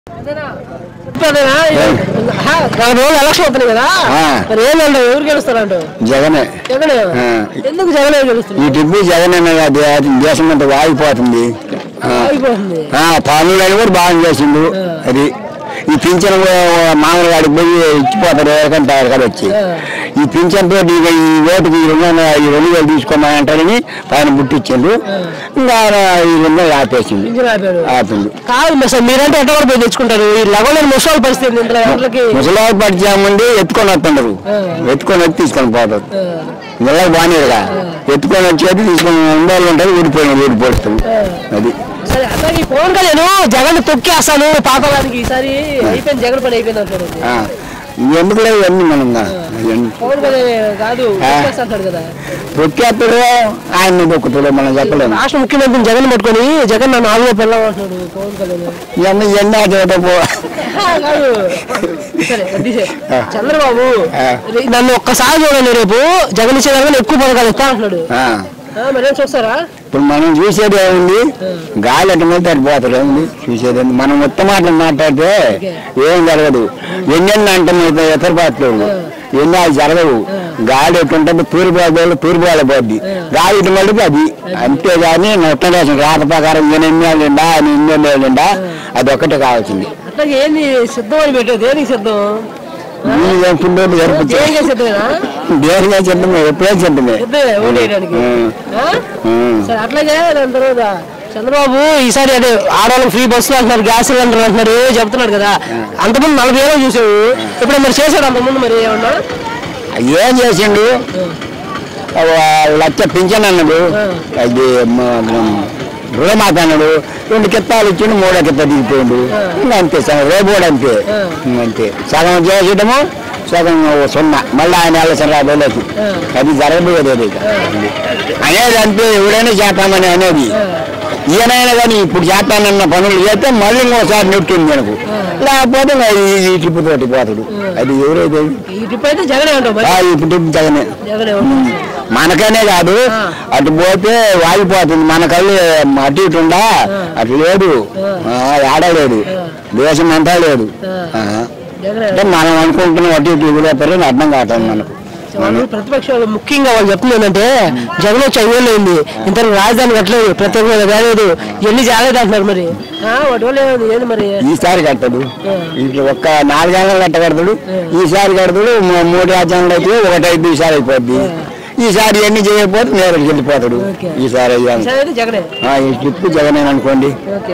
అదేనా? ఆహా, నాలుగు రోజులు ఎలక్షన్ అవుతుంది కదా ఆ. మరి ఏం అంటావు ఎవరు గెలుస్తారంట జగనే జగన్ ఆ. ఎందుకు జగన్ గెలుస్తుంది ఈ టిప్పు జగన్ అనే దేశం అంతా వాగిపోతుంది ఆ. అయిపోతుంది ఆ, పనులు అని కూడా బాగా చేసిండు అది ఈ పింఛన్ మామూలు వాడికి పోయి ఇచ్చిపోతారు ఎవరికంటే ఎవరికాడ వచ్చి ఆ. ఈ పింఛన్ తోటి ఇక ఈ ఓటుకి ఈ రెండు వందల- ఈ రెండు వేలు తీసుకోమంటారని పైన బుట్టిచ్చిండు ఇంకా ఆయన ఈ రెండు వేలు ఆపేసిండు పింఛన్ ఆపాడు ఆపిండు కాదు మరి సార్ మీరంటే ఎట్లా కూడా పోయి తెచ్చుకుంటారు ఈ లగోలేని ముసలి పరిస్థితి ఏంది? ఇంట్లో గంటలకి ముసలాయి పట్టించామండి ఎత్తుకొని వస్తుండరు ఆ. ఎత్తుకొని వచ్చి తీసుకొని పోతారు ఆ, నెలకు బాగానేగా ఎత్తుకొని వచ్చేది తీసుకొని ఉండాలి ఉంటుంది ఊడిపోయిన ఊడిపోతుంది అది సరే అట్లాగే ఈ పవన్ కళ్యాణ్ జగన్ తొక్కేస్తాను పాపడానికి ఈసారి అయిపోయింది జగన్ పని అయిపోయింది అంటాడు ఆ. ఎందుకు లేవు ఇవన్నీ మనం ఇవన్నీ పవన్ కళ్యాణ్ కాదు తొక్కేస్తా అంటాడు కదా తొక్కేస్తాడు ఆయన దొక్కుతాడు మనం చెప్పలేము రాష్ట్ర ముఖ్యమంత్రిని జగన్ పట్టుకొని జగన్ నన్ను ఆలుగా పిల్లమంటున్నాడు పవన్ కళ్యాణ్ ఇవన్నీ ఎన్ని ఆట పో కాదు. సరే, అది సరే. ఆ. చంద్రబాబు ఆ. రే- నన్ను ఒక్కసారి చూడండి రేపు జగన్ ఇచ్చేదాకా ఎక్కువ పథకాలు ఇస్తా అంటున్నాడు ఆ. ఆ, మరేం చూస్తారా ఇప్పుడు మనం చూసేది ఏముంది గాలి ఎట్ట మీద తడిపోతాడు ఏముంది చూసేది ఏంది? మనం మొత్తం మాటలు మాట్లాడితే ఏం జరగదు ఎన్నెన్ని అంటే మిగతా ఇతర పాటలు ఎన్ని అది జరగవు గాలి ఎట్టుంటే తూర్పు వాళ్ళు తూర్పు వాళ్ళ పోద్ది గాలి ఇటు మళ్ళీ అది అంతేగాని మొత్తం రాసిన రాత ప్రకారం ఈయన ఎన్ని వాళ్ళు ఉండా ఆయన ఎన్ని వాళ్ళు ఉండా అది ఒక్కటే కావాల్సింది అట్లాగే ఏంది సిద్ధం అని పెట్టావు దేనికి సిద్ధం ఈ ఫుడ్ జరుపుతుంది దేనికి సిద్ధమేనా దేనిగా చెప్తామే ఎప్పుడే చెప్తామే సిద్ధమే ఓటు వేయడానికి ఆ? ఉం. సరే అట్లాగే దాని తర్వాత చంద్రబాబు ఈసారి అదే ఆడవాళ్ళకి ఫ్రీ బస్సులు అంటున్నారు గ్యాస్ సిలిండర్ అంటున్నారు ఏవో చెప్తున్నాడు కదా అంతకుముందు నలభై ఏళ్ళు చూసావు ఇప్పుడు మరి చేశాడు అంతకుముందు మరి ఏమన్నా ఏం చేసిండు ఆ లక్ష పింఛన్ అన్నాడు అది రుణమాత అన్నాడు రెండు కిత్తాలు ఇచ్చిండు మూడో కిత్త దిగిపోయిండు ఇంకా అంతే సగం రేపు కూడా అంతే ఇంకా అంతే సగం చేసేయడము సగం సున్నా మళ్ళీ ఆయన వెళ్ళసరి రాబోలేదు అది జరగబోయేది ఇక అనేది అంతే ఎవడైనా చేస్తామని అనేది ఈయనైనా కానీ ఇప్పుడు చేస్తానన్న పనులు చేస్తే మళ్ళీ ఇంకోసారి నెట్టింది మనకు లేకపోతే ఇంకా ఈ ఈ ట్రిప్ తోటి పోతాడు అది ఎవరైతే ఈ ట్రిప్ అయితే జగనే అంటావు మరి ఆ, ఇప్పుడు జగనే జగనే మనకనే కాదు అటు పోతే వాగిపోతుంది మన కళ్ళు అటు ఇటు ఉండా అటు లేదు ఆ, ఆడలేదు దేశం అంతా లేదు ఆ. జగనే అంటే మనం అనుకుంటున్నాం అటు ఇటు ఎగురేస్తారని అర్థం కావట్లేదు మనకు వాళ్ళు ప్రతిపక్షాలు ముఖ్యంగా వాళ్ళు చెప్తుంది ఏంటంటే జగన్ వచ్చి ఐదేళ్ళు అయింది ఇంతవరకు రాజధాని కట్టలేదు ప్రత్యేక హోదా కాలేదు ఎన్ని జాగ్రత్త అంటున్నారు మరి ఆ, వాటి వల్ల ఏమైంది ఏంది మరి ఈసారి కట్టడు ఇట్లా ఒక్క నాలుగేళ్ళ కట్ట కడతాడు ఈసారి కడతాడు మూ- మూడు రాజ్యాంగాలు అయితే ఒకటి ఐదు ఈసారి అయిపోద్ది ఈసారి ఎన్ని చేయకపోతే నేరుగా వెళ్ళిపోతాడు ఓకే. ఈసారి అయ్యాను ఈసారి అయితే జగనే ఈ ట్రిప్ జగనే అనుకోండి ఓకే